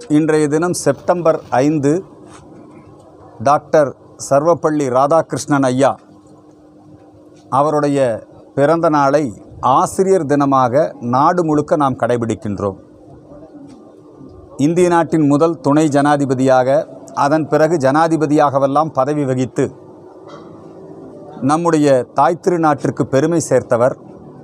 இன்றைய தினம் செப்டம்பர் ஐந்து டாக்டர் சர்வப்பள்ளி ராதாகிருஷ்ணன் ஐயா அவருடைய பிறந்த நாளை ஆசிரியர் தினமாக நாடு முழுக்க நாம் கடைபிடிக்கின்றோம் இந்திய நாட்டின் முதல் துணை ஜனாதிபதியாக அதன் பிறகு ஜனாதிபதியாகவெல்லாம் பதவி வகித்து நம்முடைய தாய் திருநாட்டிற்கு பெருமை சேர்த்தவர்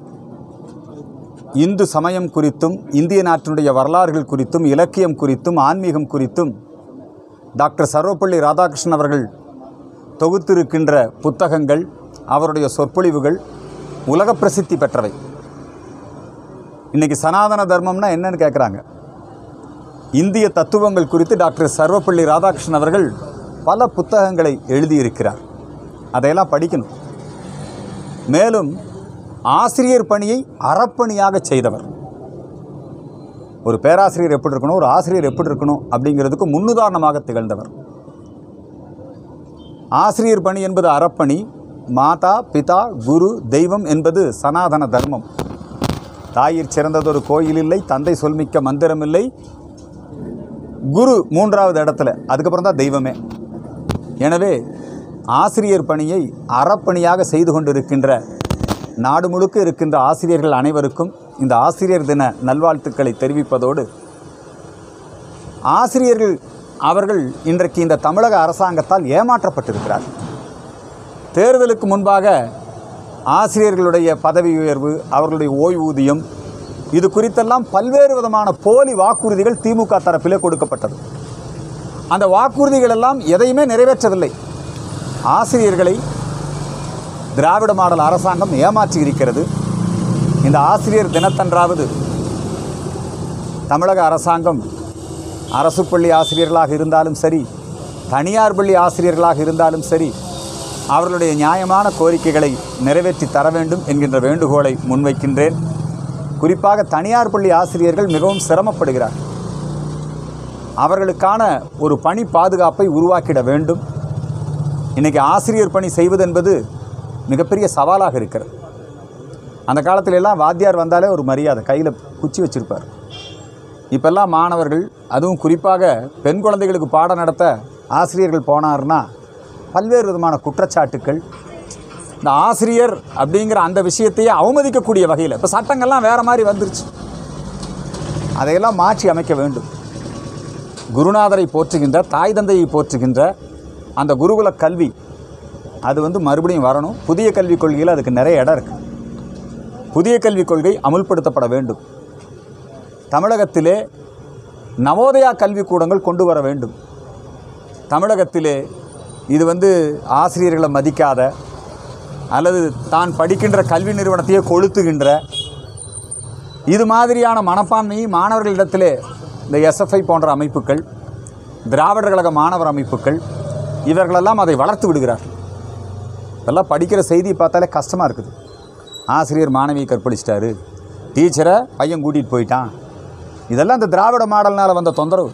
இந்து சமயம் குறித்தும் இந்திய நாட்டினுடைய வரலாறுகள் குறித்தும் இலக்கியம் குறித்தும் ஆன்மீகம் குறித்தும் டாக்டர் சர்வப்பள்ளி ராதாகிருஷ்ணன் அவர்கள் தொகுத்திருக்கின்ற புத்தகங்கள் அவருடைய சொற்பொழிவுகள் உலக பிரசித்தி பெற்றவை இன்றைக்கி சனாதன தர்மம்னா என்னன்னு கேட்குறாங்க இந்திய தத்துவங்கள் குறித்து டாக்டர் சர்வப்பள்ளி ராதாகிருஷ்ணன் அவர்கள் பல புத்தகங்களை எழுதியிருக்கிறார் அதையெல்லாம் படிக்கணும் மேலும் ஆசிரியர் பணியை அறப்பணியாக செய்தவர் ஒரு பேராசிரியர் எப்படி இருக்கணும் ஒரு ஆசிரியர் எப்படி இருக்கணும் அப்படிங்கிறதுக்கு முன்னுதாரணமாக திகழ்ந்தவர் ஆசிரியர் பணி என்பது அறப்பணி மாதா பிதா குரு தெய்வம் என்பது சனாதன தர்மம் தாயிற் சிறந்ததொரு கோயில் இல்லை தந்தை சொல்மிக்க மந்திரம் இல்லை குரு மூன்றாவது இடத்துல அதுக்கப்புறம் தான் தெய்வமே எனவே ஆசிரியர் பணியை அறப்பணியாக செய்து கொண்டிருக்கின்ற நாடு முழுக்க இருக்கின்ற ஆசிரியர்கள் அனைவருக்கும் இந்த ஆசிரியர் தின நல்வாழ்த்துக்களை தெரிவிப்பதோடு ஆசிரியர்கள் அவர்கள் இன்றைக்கு இந்த தமிழக அரசாங்கத்தால் ஏமாற்றப்பட்டிருக்கிறார் தேர்தலுக்கு முன்பாக ஆசிரியர்களுடைய பதவி உயர்வு அவர்களுடைய ஓய்வூதியம் இது குறித்தெல்லாம் பல்வேறு விதமான போலி வாக்குறுதிகள் திமுக தரப்பிலே கொடுக்கப்பட்டது அந்த வாக்குறுதிகள் எல்லாம் எதையுமே நிறைவேற்றவில்லை ஆசிரியர்களை திராவிட மாடல் அரசாங்கம் ஏமாற்றி இருக்கிறது இந்த ஆசிரியர் தினத்தன்றாவது தமிழக அரசாங்கம் அரசு பள்ளி ஆசிரியர்களாக இருந்தாலும் சரி தனியார் பள்ளி ஆசிரியர்களாக இருந்தாலும் சரி அவர்களுடைய நியாயமான கோரிக்கைகளை நிறைவேற்றி தர வேண்டும் என்கின்ற வேண்டுகோளை முன்வைக்கின்றேன் குறிப்பாக தனியார் பள்ளி ஆசிரியர்கள் மிகவும் சிரமப்படுகிறார் அவர்களுக்கான ஒரு பணி பாதுகாப்பை உருவாக்கிட வேண்டும் இன்றைக்கி ஆசிரியர் பணி செய்வதென்பது மிகப்பெரிய சவாலாக இருக்கிறது அந்த காலத்துல எல்லாம் வாத்தியார் வந்தாலே ஒரு மரியாதை கையில் குச்சி வச்சுருப்பார் இப்போல்லாம் மாணவர்கள் அதுவும் குறிப்பாக பெண் குழந்தைகளுக்கு பாடம் நடத்த ஆசிரியர்கள் போனார்னா பல்வேறு விதமான குற்றச்சாட்டுக்கள் இந்த ஆசிரியர் அப்படிங்கிற அந்த விஷயத்தையே அவமதிக்கக்கூடிய வகையில் இப்போ சட்டங்கள்லாம் வேறு மாதிரி வந்துருச்சு அதையெல்லாம் மாற்றி அமைக்க வேண்டும் குருநாதரை போற்றுகின்ற தாய் தந்தையை போற்றுகின்ற அந்த குருகுல கல்வி அது வந்து மறுபடியும் வரணும் புதிய கல்விக் கொள்கையில் அதுக்கு நிறைய இடம் இருக்குது புதிய கல்விக் கொள்கை அமுல்படுத்தப்பட வேண்டும் தமிழகத்திலே நவோதயா கல்விக்கூடங்கள் கொண்டு வர வேண்டும் தமிழகத்திலே இது வந்து ஆசிரியர்களை மதிக்காத அல்லது தான் படிக்கின்ற கல்வி நிறுவனத்தையே கொளுத்துகின்ற இது மாதிரியான மனப்பான்மையை மாணவர்களிடத்திலே இந்த எஸ்எஃப்ஐ போன்ற அமைப்புகள் திராவிடர் கழக மாணவர் அமைப்புகள் இவர்களெல்லாம் அதை வளர்த்து விடுகிறார் இதெல்லாம் படிக்கிற செய்தி பார்த்தாலே கஷ்டமாக இருக்குது ஆசிரியர் மாணவியை கற்பழிச்சிட்டாரு டீச்சரை பையன் கூட்டிகிட்டு போயிட்டான் இதெல்லாம் இந்த திராவிட மாடல்னால் வந்த தொந்தரவு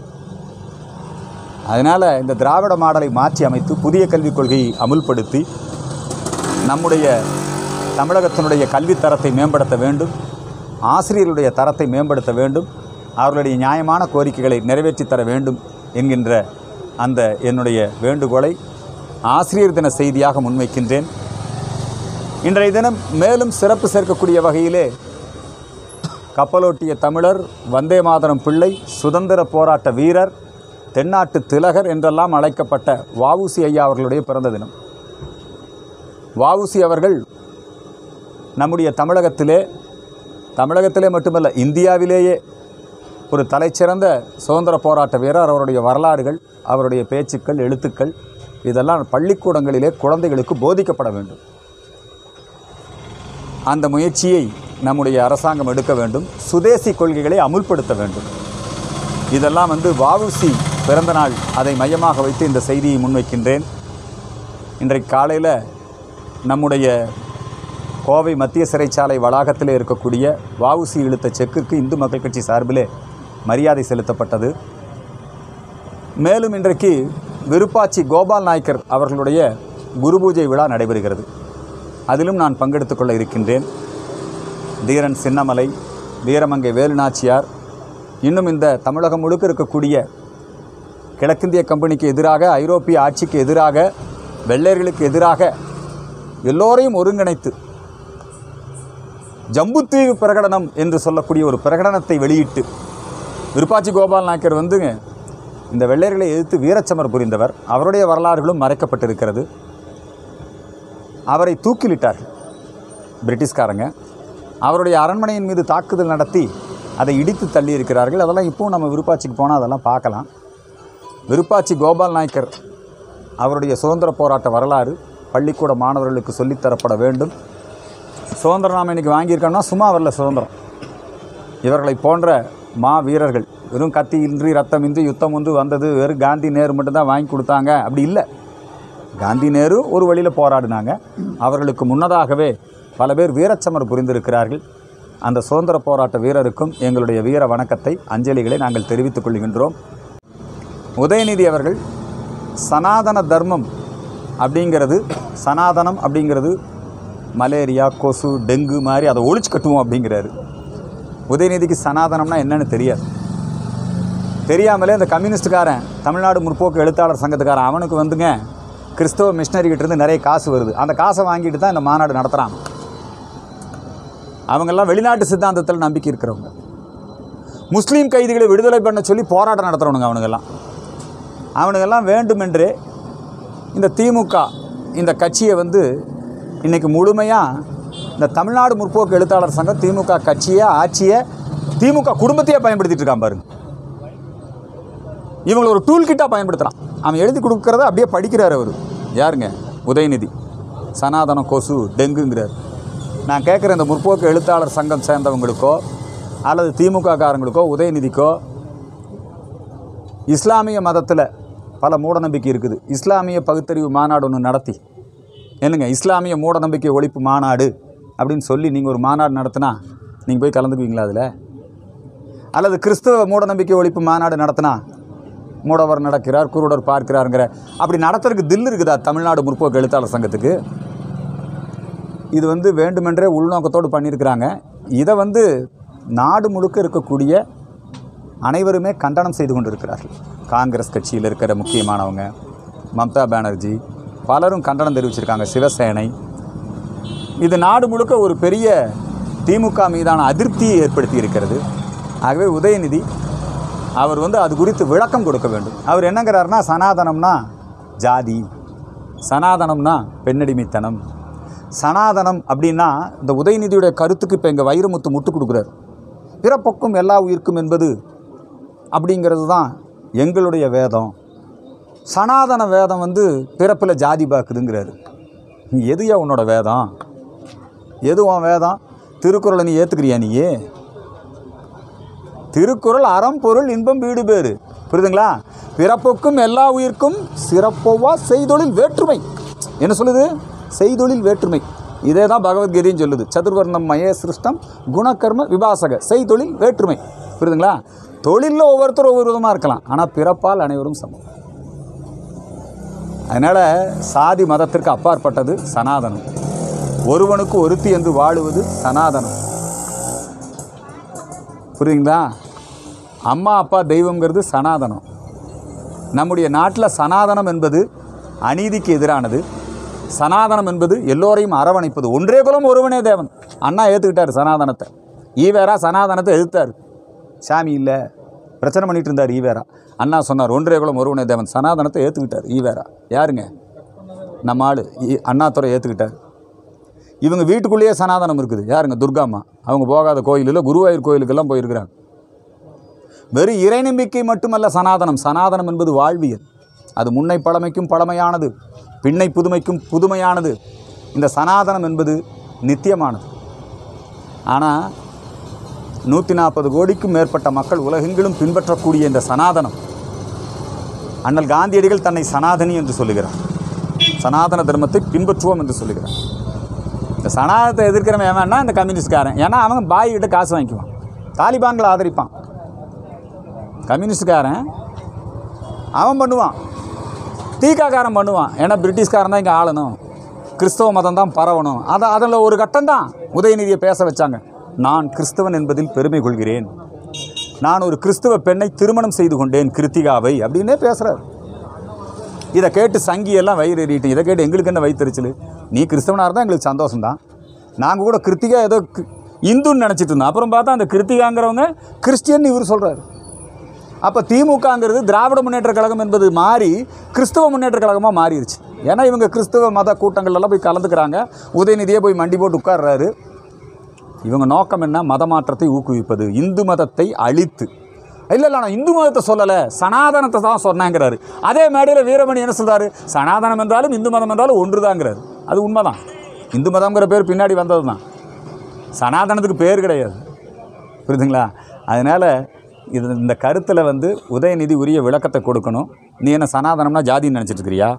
அதனால் இந்த திராவிட மாடலை மாற்றி அமைத்து புதிய கல்விக் கொள்கையை அமுல்படுத்தி நம்முடைய தமிழகத்தினுடைய கல்வித் தரத்தை மேம்படுத்த வேண்டும் ஆசிரியர்களுடைய தரத்தை மேம்படுத்த வேண்டும் அவர்களுடைய நியாயமான கோரிக்கைகளை நிறைவேற்றி தர வேண்டும் என்கின்ற அந்த என்னுடைய வேண்டுகோளை ஆசிரியர் தின செய்தியாக முன்வைக்கின்றேன் இன்றைய தினம் மேலும் சிறப்பு சேர்க்கக்கூடிய வகையிலே கப்பலோட்டிய தமிழர் வந்தே மாதரம் பிள்ளை சுதந்திர போராட்ட வீரர் தென்னாட்டு திலகர் என்றெல்லாம் அழைக்கப்பட்ட வஉசி ஐயா அவர்களுடைய பிறந்த தினம் வஉசி அவர்கள் நம்முடைய தமிழகத்திலே தமிழகத்திலே மட்டுமல்ல இந்தியாவிலேயே ஒரு தலைச்சிறந்த சுதந்திர போராட்ட வீரர் அவருடைய வரலாறுகள் அவருடைய பேச்சுக்கள் எழுத்துக்கள் இதெல்லாம் பள்ளிக்கூடங்களிலே குழந்தைகளுக்கு போதிக்கப்பட வேண்டும் அந்த முயற்சியை நம்முடைய அரசாங்கம் எடுக்க வேண்டும் சுதேசி கொள்கைகளை அமுல்படுத்த வேண்டும் இதெல்லாம் வந்து வஉசி பிறந்த நாள் அதை மையமாக வைத்து இந்த செய்தியை முன்வைக்கின்றேன் இன்றைக்கு காலையில் நம்முடைய கோவை மத்திய சிறைச்சாலை வளாகத்தில் இருக்கக்கூடிய வஉசி இழுத்த செக்குக்கு இந்து மக்கள் கட்சி சார்பிலே மரியாதை செலுத்தப்பட்டது மேலும் இன்றைக்கு விருப்பாச்சி கோபால் நாயக்கர் அவர்களுடைய குரு பூஜை விழா நடைபெறுகிறது அதிலும் நான் பங்கெடுத்துக் கொள்ள இருக்கின்றேன் தீரன் சின்னமலை வீரமங்கை வேலுநாச்சியார் இன்னும் இந்த தமிழகம் முழுக்க இருக்கக்கூடிய கிழக்கிந்திய கம்பெனிக்கு எதிராக ஐரோப்பிய ஆட்சிக்கு எதிராக வெள்ளையர்களுக்கு எதிராக எல்லோரையும் ஒருங்கிணைத்து ஜம்புத்தீவு பிரகடனம் என்று சொல்லக்கூடிய ஒரு பிரகடனத்தை வெளியிட்டு விருப்பாச்சி கோபால் நாயக்கர் வந்துங்க இந்த வெள்ளையர்களை எதிர்த்து வீரச்சமர் புரிந்தவர் அவருடைய வரலாறுகளும் மறைக்கப்பட்டிருக்கிறது அவரை தூக்கிலிட்டார்கள் பிரிட்டிஷ்காரங்க அவருடைய அரண்மனையின் மீது தாக்குதல் நடத்தி அதை இடித்து தள்ளி இருக்கிறார்கள் அதெல்லாம் இப்போவும் நம்ம விருப்பாச்சிக்கு போனால் அதெல்லாம் பார்க்கலாம் விருப்பாச்சி கோபால் நாயக்கர் அவருடைய சுதந்திர போராட்ட வரலாறு பள்ளிக்கூட மாணவர்களுக்கு சொல்லித்தரப்பட வேண்டும் சுதந்திரம் நாம் இன்றைக்கி வாங்கியிருக்கோம்னா சும்மா வரல சுதந்திரம் இவர்களை போன்ற மா வீரர்கள் வெறும் கத்தி இன்றி ரத்தமின்றி யுத்தம் வந்து வந்தது வெறும் காந்தி நேரு மட்டும்தான் வாங்கி கொடுத்தாங்க அப்படி இல்லை காந்தி நேரு ஒரு வழியில் போராடினாங்க அவர்களுக்கு முன்னதாகவே பல பேர் வீரச்சமர் புரிந்திருக்கிறார்கள் அந்த சுதந்திர போராட்ட வீரருக்கும் எங்களுடைய வீர வணக்கத்தை அஞ்சலிகளை நாங்கள் தெரிவித்துக் கொள்கின்றோம் உதயநிதி அவர்கள் சனாதன தர்மம் அப்படிங்கிறது சனாதனம் அப்படிங்கிறது மலேரியா கொசு டெங்கு மாதிரி அதை ஒழிச்சு கட்டுவோம் அப்படிங்கிறாரு உதயநிதிக்கு சனாதனம்னா என்னன்னு தெரியாது தெரியாமலே இந்த கம்யூனிஸ்டுக்காரன் தமிழ்நாடு முற்போக்கு எழுத்தாளர் சங்கத்துக்காரன் அவனுக்கு வந்துங்க கிறிஸ்தவ மிஷினரி கிட்ட இருந்து நிறைய காசு வருது அந்த காசை வாங்கிட்டு தான் இந்த மாநாடு நடத்துகிறாங்க அவங்கெல்லாம் வெளிநாட்டு சித்தாந்தத்தில் நம்பிக்கை இருக்கிறவங்க முஸ்லீம் கைதிகளை விடுதலை பண்ண சொல்லி போராட்டம் நடத்துகிறவனுங்க அவனுங்கெல்லாம் அவனுங்கெல்லாம் வேண்டுமென்றே இந்த திமுக இந்த கட்சியை வந்து இன்றைக்கி முழுமையாக இந்த தமிழ்நாடு முற்போக்கு எழுத்தாளர் சங்கம் திமுக கட்சியை ஆட்சியை திமுக குடும்பத்தையே பயன்படுத்திட்டு இருக்கான் பாருங்க இவங்களை ஒரு டூல் கிட்டாக பயன்படுத்துகிறான் அவன் எழுதி கொடுக்கறத அப்படியே படிக்கிறார் அவர் யாருங்க உதயநிதி சனாதனம் கொசு டெங்குங்கிறார் நான் கேட்குற இந்த முற்போக்கு எழுத்தாளர் சங்கம் சேர்ந்தவங்களுக்கோ அல்லது திமுக காரங்களுக்கோ உதயநிதிக்கோ இஸ்லாமிய மதத்தில் பல மூடநம்பிக்கை இருக்குது இஸ்லாமிய பகுத்தறிவு மாநாடு ஒன்று நடத்தி என்னங்க இஸ்லாமிய மூடநம்பிக்கை ஒழிப்பு மாநாடு அப்படின்னு சொல்லி நீங்கள் ஒரு மாநாடு நடத்தினா நீங்கள் போய் கலந்துக்குவீங்களா அதில் அல்லது கிறிஸ்தவ மூடநம்பிக்கை ஒழிப்பு மாநாடு நடத்தினா மூடவர் நடக்கிறார் குருடர் பார்க்கிறாருங்கிற அப்படி நடத்துறதுக்கு தில் இருக்குதா தமிழ்நாடு முற்போக்கு எழுத்தாளர் சங்கத்துக்கு இது வந்து வேண்டுமென்றே உள்நோக்கத்தோடு பண்ணியிருக்கிறாங்க இதை வந்து நாடு முழுக்க இருக்கக்கூடிய அனைவருமே கண்டனம் செய்து கொண்டிருக்கிறார்கள் காங்கிரஸ் கட்சியில் இருக்கிற முக்கியமானவங்க மம்தா பானர்ஜி பலரும் கண்டனம் தெரிவிச்சிருக்காங்க சிவசேனை இது நாடு முழுக்க ஒரு பெரிய திமுக மீதான அதிருப்தியை ஏற்படுத்தி இருக்கிறது ஆகவே உதயநிதி அவர் வந்து அது குறித்து விளக்கம் கொடுக்க வேண்டும் அவர் என்னங்கிறாருன்னா சனாதனம்னா ஜாதி சனாதனம்னா பெண்ணடிமைத்தனம் சனாதனம் அப்படின்னா இந்த உதயநிதியுடைய கருத்துக்கு இப்போ எங்கள் வைரமுத்து முட்டு கொடுக்குறாரு பிறப்பொக்கும் எல்லா உயிர்க்கும் என்பது அப்படிங்கிறது தான் எங்களுடைய வேதம் சனாதன வேதம் வந்து பிறப்பில் ஜாதி பார்க்குதுங்கிறாரு எதுயா உன்னோட வேதம் எது உன் வேதம் திருக்குறளை நீ ஏற்றுக்கிறியா நீ திருக்குறள் அறம் பொருள் இன்பம் வீடு பேறு புரியுதுங்களா பிறப்புக்கும் எல்லா உயிர்க்கும் சிறப்போவா செய்தொழில் வேற்றுமை என்ன சொல்லுது செய்தொழில் வேற்றுமை இதே தான் பகவத்கீதையும் சொல்லுது சதுர்வர்ணம் மய சிருஷ்டம் குணகர்ம விபாசக செய்தொழில் வேற்றுமை புரியுதுங்களா தொழிலில் ஒவ்வொருத்தரும் ஒவ்வொரு விதமாக இருக்கலாம் ஆனால் பிறப்பால் அனைவரும் சமம் அதனால் சாதி மதத்திற்கு அப்பாற்பட்டது சனாதனம் ஒருவனுக்கு ஒருத்தி என்று வாழுவது சனாதனம் புரியுதுங்களா அம்மா அப்பா தெய்வங்கிறது சனாதனம் நம்முடைய நாட்டில் சனாதனம் என்பது அநீதிக்கு எதிரானது சனாதனம் என்பது எல்லோரையும் அரவணைப்பது ஒன்றே குலம் ஒருவனே தேவன் அண்ணா ஏற்றுக்கிட்டார் சனாதனத்தை ஈவேரா சனாதனத்தை எதிர்த்தார் சாமி இல்லை பிரச்சனை பண்ணிட்டு இருந்தார் ஈவேரா அண்ணா சொன்னார் ஒன்றே குலம் ஒருவனே தேவன் சனாதனத்தை ஏற்றுக்கிட்டார் ஈவேரா யாருங்க நம்ம ஆள் அண்ணாதுரை ஏற்றுக்கிட்டார் இவங்க வீட்டுக்குள்ளேயே சனாதனம் இருக்குது யாருங்க துர்காம்மா அவங்க போகாத கோயிலில் குருவாயூர் கோயிலுக்கெல்லாம் போயிருக்கிறாங்க வெறும் இறை நம்பிக்கை மட்டுமல்ல சனாதனம் சனாதனம் என்பது வாழ்வியல் அது முன்னை பழமைக்கும் பழமையானது பின்னை புதுமைக்கும் புதுமையானது இந்த சனாதனம் என்பது நித்தியமானது ஆனால் நூற்றி நாற்பது கோடிக்கும் மேற்பட்ட மக்கள் உலகெங்கிலும் பின்பற்றக்கூடிய இந்த சனாதனம் அண்ணல் காந்தியடிகள் தன்னை சனாதனி என்று சொல்லுகிறார் சனாதன தர்மத்தை பின்பற்றுவோம் என்று சொல்லுகிறார் இந்த சனாதனத்தை எதிர்க்கிறவன் எவன்னா இந்த கம்யூனிஸ்ட்காரன் ஏன்னா அவங்க பாய்கிட்ட காசு வாங்கிக்குவான் தாலிபான்களை ஆதரிப்பான் கம்யூனிஸ்ட்காரன் அவன் பண்ணுவான் தீக்காக்காரன் பண்ணுவான் ஏன்னா பிரிட்டிஷ்காரன் தான் இங்கே ஆளணும் கிறிஸ்தவ மதம் தான் பரவணும் அதை அதில் ஒரு கட்டம் தான் உதயநிதியை பேச வச்சாங்க நான் கிறிஸ்தவன் என்பதில் பெருமை கொள்கிறேன் நான் ஒரு கிறிஸ்துவ பெண்ணை திருமணம் செய்து கொண்டேன் கிருத்திகாவை அப்படின்னே பேசுகிறார் இதை கேட்டு சங்கி எல்லாம் வயிறு எறிட்டு இதை கேட்டு எங்களுக்கு என்ன வயிற்றுச்சல் நீ கிறிஸ்தவனாக இருந்தால் எங்களுக்கு சந்தோஷம்தான் நாங்கள் கூட கிருத்திகா ஏதோ கி- இந்துன்னு நினச்சிட்டு இருந்தோம் அப்புறம் பார்த்தா அந்த கிருத்திகாங்கிறவங்க கிறிஸ்டியன் இவர் சொல்கிறாரு அப்போ திமுகங்கிறது திராவிட முன்னேற்ற கழகம் என்பது மாறி கிறிஸ்தவ முன்னேற்ற கழகமாக மாறிடுச்சு ஏன்னா இவங்க கிறிஸ்தவ மத கூட்டங்கள்லாம் போய் கலந்துக்கிறாங்க உதயநிதியே போய் மண்டி போட்டு உட்கார்றாரு இவங்க நோக்கம் என்ன மத மாற்றத்தை ஊக்குவிப்பது இந்து மதத்தை அழித்து இல்லை இல்லை நான் இந்து மதத்தை சொல்லலை சனாதனத்தை தான் சொன்னேங்கிறாரு அதே மேடையில் வீரமணி என்ன சொல்றாரு சனாதனம் என்றாலும் இந்து மதம் என்றாலும் ஒன்று தாங்கிறாரு அது உண்மைதான் இந்து மதம்ங்கிற பேர் பின்னாடி வந்தது தான் சனாதனத்துக்கு பேர் கிடையாது புரியுதுங்களா அதனால் இது இந்த கருத்தில் வந்து உதயநிதி உரிய விளக்கத்தை கொடுக்கணும் நீ என்ன சனாதனம்னா ஜாதின்னு நினச்சிட்டு இருக்கிறியா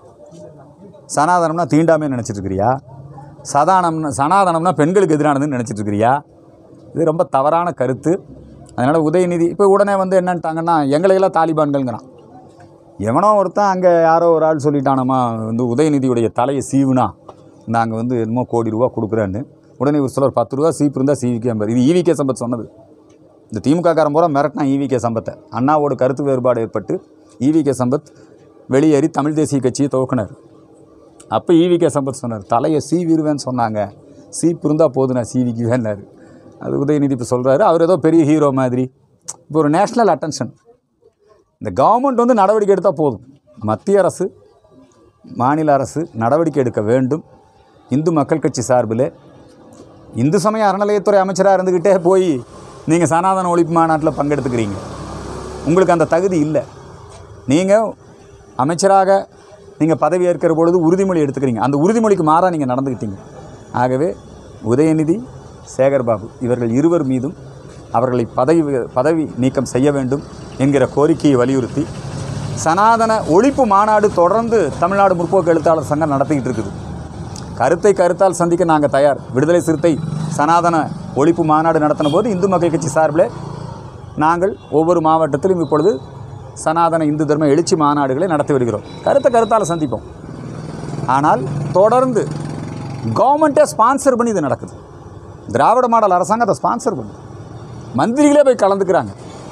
சனாதனம்னா தீண்டாமே நினச்சிட்டு இருக்கிறியா சதானம்னா சனாதனம்னா பெண்களுக்கு எதிரானதுன்னு நினச்சிட்டு இருக்கிறியா இது ரொம்ப தவறான கருத்து அதனால் உதயநிதி இப்போ உடனே வந்து என்னன்ட்டாங்கன்னா எங்களையெல்லாம் தாலிபான்கள்ங்கிறான் எவனோ ஒருத்தன் அங்கே யாரோ ஒரு ஆள் சொல்லிட்டானம்மா வந்து உதயநிதியுடைய தலையை சீவுனா நாங்கள் வந்து என்னமோ கோடி ரூபா கொடுக்குறேன்னு உடனே ஒரு சிலர் பத்து ரூபா சீப்பு இருந்தால் சிவிகே ஐம்பது இது ஈவிகே சம்பத் சொன்னது இந்த திமுக காரன் பூரா மிரட்டினா ஈவிகே சம்பத்தை அண்ணாவோட கருத்து வேறுபாடு ஏற்பட்டு ஈவிகே சம்பத் வெளியேறி தமிழ் தேசிய கட்சியை துவக்கினார் அப்போ ஈவிகே சம்பத் சொன்னார் தலையை சீவிடுவேன்னு சொன்னாங்க சீப்பு இருந்தால் போதும் நான் சீவிக்குவேன்னாரு அது உதயநிதி இப்போ சொல்கிறாரு அவர் ஏதோ பெரிய ஹீரோ மாதிரி இப்போ ஒரு நேஷ்னல் அட்டென்ஷன் இந்த கவர்மெண்ட் வந்து நடவடிக்கை எடுத்தால் போதும் மத்திய அரசு மாநில அரசு நடவடிக்கை எடுக்க வேண்டும் இந்து மக்கள் கட்சி சார்பில் இந்து சமய அறநிலையத்துறை அமைச்சராக இருந்துக்கிட்டே போய் நீங்கள் சனாதன ஒழிப்பு மாநாட்டில் பங்கெடுத்துக்கிறீங்க உங்களுக்கு அந்த தகுதி இல்லை நீங்கள் அமைச்சராக நீங்கள் பதவி ஏற்கிற பொழுது உறுதிமொழி எடுத்துக்கிறீங்க அந்த உறுதிமொழிக்கு மாறாக நீங்கள் நடந்துக்கிட்டீங்க ஆகவே உதயநிதி சேகர்பாபு இவர்கள் இருவர் மீதும் அவர்களை பதவி பதவி நீக்கம் செய்ய வேண்டும் என்கிற கோரிக்கையை வலியுறுத்தி சனாதன ஒழிப்பு மாநாடு தொடர்ந்து தமிழ்நாடு முற்போக்கு எழுத்தாளர் சங்கம் நடத்திக்கிட்டு இருக்குது கருத்தை கருத்தால் சந்திக்க நாங்கள் தயார் விடுதலை சிறுத்தை சனாதன ஒழிப்பு மாநாடு நடத்தின போது இந்து மக்கள் கட்சி சார்பில் நாங்கள் ஒவ்வொரு மாவட்டத்திலும் இப்பொழுது சனாதன இந்து தர்ம எழுச்சி மாநாடுகளை நடத்தி வருகிறோம் கருத்தை கருத்தால் சந்திப்போம் ஆனால் தொடர்ந்து கவர்மெண்ட்டே ஸ்பான்சர் பண்ணி இது நடக்குது திராவிட மாடல் அரசாங்கம் அதை ஸ்பான்சர் பண்ணுது மந்திரிகளே போய் கலந்துக்கிறாங்க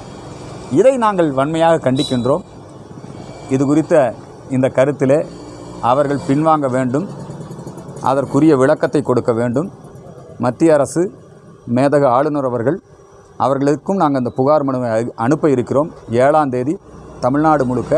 இதை நாங்கள் வன்மையாக கண்டிக்கின்றோம் இது குறித்த இந்த கருத்திலே அவர்கள் பின்வாங்க வேண்டும் அதற்குரிய விளக்கத்தை கொடுக்க வேண்டும் மத்திய அரசு மேதக ஆளுநர் அவர்கள் அவர்களுக்கும் நாங்கள் அந்த புகார் மனுவை அ- அனுப்ப இருக்கிறோம் ஏழாம் தேதி தமிழ்நாடு முழுக்க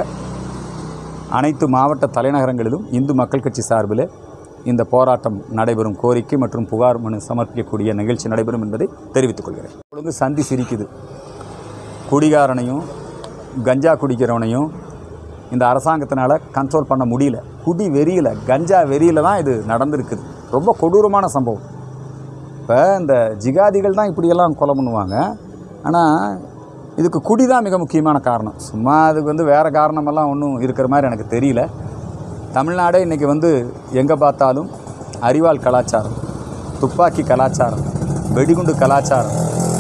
அனைத்து மாவட்ட தலைநகரங்களிலும் இந்து மக்கள் கட்சி சார்பில் இந்த போராட்டம் நடைபெறும் கோரிக்கை மற்றும் புகார் மனு சமர்ப்பிக்கக்கூடிய நிகழ்ச்சி நடைபெறும் என்பதை தெரிவித்துக் கொள்கிறேன் ஒழுங்கு சந்தி சிரிக்குது குடிகாரனையும் கஞ்சா குடிக்கிறவனையும் இந்த அரசாங்கத்தினால் கண்ட்ரோல் பண்ண முடியல குடி வெறியில் கஞ்சா வெறியில் தான் இது நடந்திருக்குது ரொம்ப கொடூரமான சம்பவம் இப்போ இந்த ஜிகாதிகள் தான் இப்படியெல்லாம் கொலை பண்ணுவாங்க ஆனால் இதுக்கு குடி தான் மிக முக்கியமான காரணம் சும்மா அதுக்கு வந்து வேறு காரணமெல்லாம் ஒன்றும் இருக்கிற மாதிரி எனக்கு தெரியல தமிழ்நாடே இன்றைக்கி வந்து எங்கே பார்த்தாலும் அறிவால் கலாச்சாரம் துப்பாக்கி கலாச்சாரம் வெடிகுண்டு கலாச்சாரம்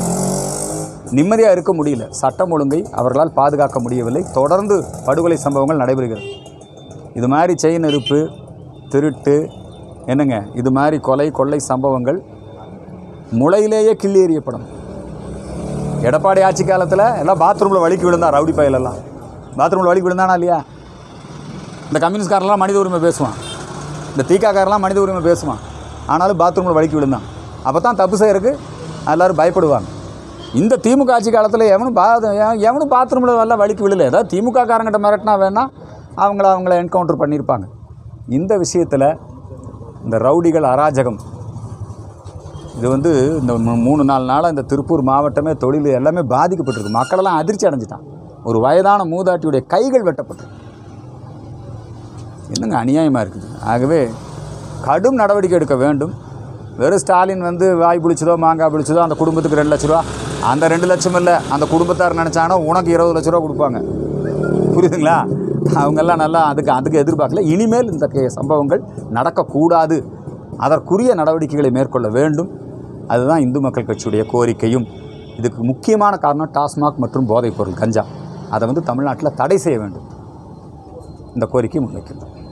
நிம்மதியாக இருக்க முடியல சட்டம் ஒழுங்கை அவர்களால் பாதுகாக்க முடியவில்லை தொடர்ந்து படுகொலை சம்பவங்கள் நடைபெறுகிறது இது மாதிரி செயின் நெருப்பு திருட்டு என்னங்க இது மாதிரி கொலை கொள்ளை சம்பவங்கள் முளையிலேயே கிள்ளி எறியப்படும் எடப்பாடி ஆட்சி காலத்தில் எல்லாம் பாத்ரூமில் வலிக்கு விழுந்தா ரவுடி பயலெல்லாம் பாத்ரூமில் வலிக்கு விழுந்தானா இல்லையா இந்த கம்யூனிஸ்ட்காரெல்லாம் மனித உரிமை பேசுவான் இந்த தீக்காக்காரெல்லாம் மனித உரிமை பேசுவான் ஆனாலும் பாத்ரூமில் வலிக்கு விழுந்தான் அப்போ தான் தப்பு செய்யறதுக்கு எல்லோரும் பயப்படுவாங்க இந்த திமுக ஆட்சி காலத்தில் எவனும் பா எவ- எவனும் பாத்ரூமில் வரல வலிக்கு விழல ஏதாவது திமுக காரங்கிட்ட மிரட்டினா வேணால் அவங்கள அவங்கள என்கவுண்டர் பண்ணியிருப்பாங்க இந்த விஷயத்தில் இந்த ரவுடிகள் அராஜகம் இது வந்து இந்த மூ- மூணு நாலு நாளாக இந்த திருப்பூர் மாவட்டமே தொழில் எல்லாமே பாதிக்கப்பட்டிருக்கு மக்களெல்லாம் அதிர்ச்சி அடைஞ்சிட்டான் ஒரு வயதான மூதாட்டியுடைய கைகள் வெட்டப்பட்டிருக்கு என்னங்க அநியாயமாக இருக்குது ஆகவே கடும் நடவடிக்கை எடுக்க வேண்டும் வெறும் ஸ்டாலின் வந்து வாய் பிடிச்சதோ மாங்காய் பிடிச்சதோ அந்த குடும்பத்துக்கு ரெண்டு லட்ச ரூபா அந்த ரெண்டு லட்சம் இல்லை அந்த குடும்பத்தார் நினச்சானோ உனக்கு இருபது லட்ச ரூபா கொடுப்பாங்க புரியுதுங்களா அவங்கெல்லாம் நல்லா அதுக்கு அதுக்கு எதிர்பார்க்கல இனிமேல் இந்த கே- சம்பவங்கள் நடக்கக்கூடாது அதற்குரிய நடவடிக்கைகளை மேற்கொள்ள வேண்டும் அதுதான் இந்து மக்கள் கட்சியுடைய கோரிக்கையும் இதுக்கு முக்கியமான காரணம் டாஸ்மாக் மற்றும் போதைப்பொருள் கஞ்சா அதை வந்து தமிழ்நாட்டில் தடை செய்ய வேண்டும் இந்த கோரிக்கையை முன்வைக்கின்றோம்